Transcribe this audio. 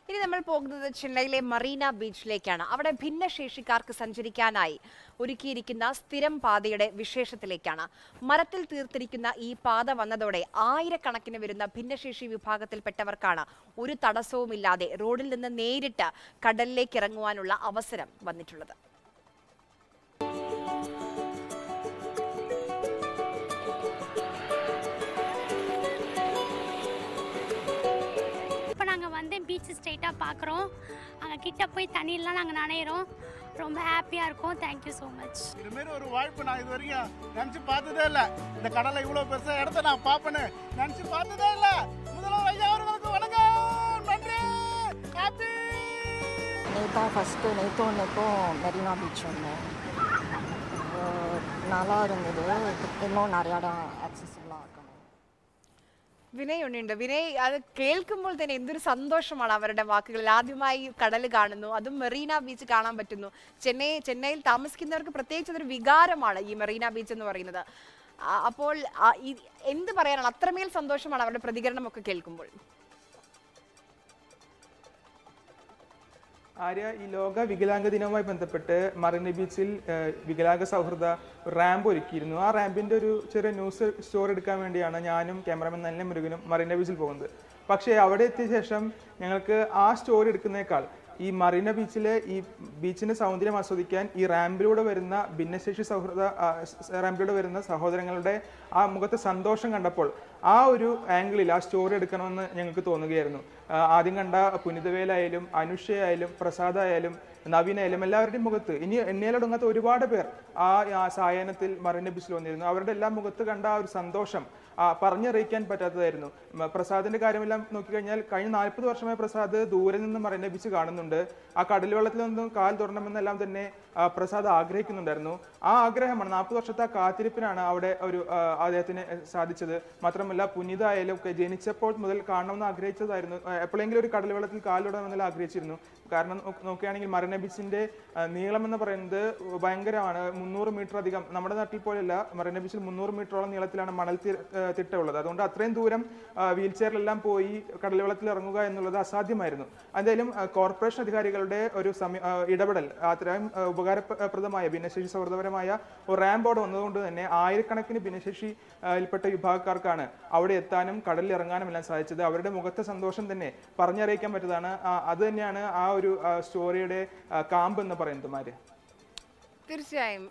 ഇനി നമ്മൾ പോകുന്നത് ചെന്നൈയിലെ മറീന ബീച്ചിലേക്കാണ് അവിടെ ഭിന്നശേഷിക്കാർക്ക് സഞ്ചരിക്കാനായി ഒരുക്കിയിരിക്കുന്ന സ്ഥിരം പാതയുടെ വിശേഷത്തിലേക്കാണ് മരത്തിൽ തീർത്തിരിക്കുന്ന ഈ പാത വന്നതോടെ ആയിരക്കണക്കിന് വരുന്ന ഭിന്നശേഷി വിഭാഗത്തിൽപ്പെട്ടവർക്കാണ് ഒരു തടസ്സവുമില്ലാതെ റോഡിൽ നിന്ന് നേരിട്ട് കടലിലേക്ക് ഇറങ്ങുവാനുള്ള അവസരം வந்திட்டுள்ளது இப்போ நாங்கள் வந்து பீச் ஸ்ட்ரைட்டாக பார்க்குறோம் அங்கே கிட்ட போய் தண்ணியெலாம் நாங்கள் நனையிறோம் ரொம்ப ஹாப்பியாக இருக்கோம் தேங்க்யூ ஸோ மச் இதுமாரி ஒரு வாய்ப்பு நான் இது வரைக்கும் நினச்சி பார்த்ததே இல்லை இந்த கடலை இவ்வளோ பெருசாக இடத்த நான் பார்ப்பேன்னு நினச்சி பார்த்ததே இல்லை முதல்வர் ஐயா அவர்களுக்கு வணக்கம் நன்றி ஹாப்பி நேற்று தான் ஃபஸ்ட்டு நேற்று ஒன்றுக்கும் மெரினா பீச் வந்தேன் அஹ் நல்லா இருந்தது இன்னும் நிறையா இடம் ஆக்சசிபிளாக இருக்கணும் വിനയ് ഉണ്ണിയുണ്ട് വിനയ് അത് കേൾക്കുമ്പോൾ തന്നെ എന്തൊരു സന്തോഷമാണ് അവരുടെ വാക്കുകളിൽ ആദ്യമായി കടൽ കാണുന്നു അതും മെറീന ബീച്ച് കാണാൻ പറ്റുന്നു ചെന്നൈ ചെന്നൈയിൽ താമസിക്കുന്നവർക്ക് പ്രത്യേകിച്ച് അതൊരു വികാരമാണ് ഈ മെറീന ബീച്ച് എന്ന് പറയുന്നത് ആ, അപ്പോൾ ആ, ഈ- എന്ത് പറയാനാണ് അത്രമേൽ സന്തോഷമാണ് അവരുടെ പ്രതികരണമൊക്കെ കേൾക്കുമ്പോൾ ആര്യ ഈ ലോക വികലാംഗ ദിനവുമായി ബന്ധപ്പെട്ട് മറീന ബീച്ചിൽ ഏഹ്, വികലാംഗ സൗഹൃദ റാമ്പ് ഒരുക്കിയിരുന്നു ആ റാമ്പിന്റെ ഒരു ചെറിയ ന്യൂസ് സ്റ്റോറി എടുക്കാൻ വേണ്ടിയാണ് ഞാനും ക്യാമറമാൻ നല്ല മുരുകനും മറീന ബീച്ചിൽ പോകുന്നത് പക്ഷേ അവിടെ എത്തിയ ശേഷം ഞങ്ങൾക്ക് ആ സ്റ്റോറി എടുക്കുന്നേക്കാൾ ഈ മറീന ബീച്ചിലെ ഈ ബീച്ചിന്റെ സൗന്ദര്യം ആസ്വദിക്കാൻ ഈ റാമ്പിലൂടെ വരുന്ന ഭിന്നശേഷി സൗഹൃദ ആ, സ് റാമ്പിലൂടെ വരുന്ന സഹോദരങ്ങളുടെ ആ മുഖത്തെ സന്തോഷം കണ്ടപ്പോൾ ആ ഒരു ആംഗിളിൽ ആ സ്റ്റോറി എടുക്കണമെന്ന് ഞങ്ങൾക്ക് തോന്നുകയായിരുന്നു ആ, ആദ്യം കണ്ട പുനിതവേലായാലും അനുഷയായാലും പ്രസാദായാലും നവീനായാലും എല്ലാവരുടെയും മുഖത്ത് ഇനി എണ്ണയിലടങ്ങാത്ത ഒരുപാട് പേർ ആ ആ സായാഹ്നത്തിൽ മറീന ബീച്ചിൽ വന്നിരുന്നു അവരുടെ എല്ലാം മുഖത്ത് കണ്ട ആ ഒരു സന്തോഷം ആ, പറഞ്ഞറിയിക്കാൻ പറ്റാത്തതായിരുന്നു മ, പ്രസാദിന്റെ കാര്യമെല്ലാം നോക്കിക്കഴിഞ്ഞാൽ കഴിഞ്ഞ നാൽപ്പത് വർഷമായി പ്രസാദ് ദൂരെ നിന്ന് മറീന ബീച്ച് കാണുന്നുണ്ട് ആ കടൽ വെള്ളത്തിൽ നിന്നും കാൽ തുറണമെന്നെല്ലാം തന്നെ ആ, പ്രസാദ് ആഗ്രഹിക്കുന്നുണ്ടായിരുന്നു ആ ആഗ്രഹമാണ് നാൽപ്പത് വർഷത്തെ ആ കാത്തിരിപ്പിനാണ് അവിടെ ഒരു ആ, അദ്ദേഹത്തിന് സാധിച്ചത് മാത്രമല്ല പുനിതായാലും ഒക്കെ ജനിച്ചപ്പോൾ മുതൽ കാണണമെന്ന് ആഗ്രഹിച്ചതായിരുന്നു ആ, എപ്പോഴെങ്കിലും ഒരു കടൽ വെള്ളത്തിൽ കാലിടണമെന്നെല്ലാം ആഗ്രഹിച്ചിരുന്നു കാരണം നോക്ക് നോക്കുകയാണെങ്കിൽ മറീന ബീച്ചിന്റെ ആ, നീളം എന്ന് പറയുന്നത് ഭയങ്കരമാണ് മുന്നൂറ് മീറ്റർ അധികം നമ്മുടെ നാട്ടിൽ പോലെയല്ല മറീന ബീച്ചിൽ മുന്നൂറ് മീറ്ററോളം നീളത്തിലാണ് മണൽ തി- ആ, തിട്ടയുള്ളത് അതുകൊണ്ട് അത്രയും ദൂരം വീൽ ചെയറിലെല്ലാം പോയി കടൽ വെള്ളത്തിൽ ഇറങ്ങുക എന്നുള്ളത് അസാധ്യമായിരുന്നു എന്തായാലും ആ, കോർപ്പറേഷൻ അധികാരികളുടെ ഒരു സമി ആ, ഇടപെടൽ അത്രയും ആ, ഉപകാരപ്രദമായ ഭിന്നശേഷി സൗഹൃദപരമായ ഒരു റാമ്പ് അവിടെ വന്നതുകൊണ്ട് തന്നെ ആയിരക്കണക്കിന് ഭിന്നശേഷിയിൽപ്പെട്ട വിഭാഗക്കാർക്കാണ് അവിടെ എത്താനും കടലിൽ ഇറങ്ങാനും എല്ലാം സാധിച്ചത് അവരുടെ മുഖത്തെ സന്തോഷം തന്നെ പറഞ്ഞറിയിക്കാൻ പറ്റതാണ് ആ, അത് തന്നെയാണ് ആ ഒരു ആ, സ്റ്റോറിയുടെ ആ, കാമ്പ് എന്ന് പറയുന്നത് മാര് തീർച്ചയായും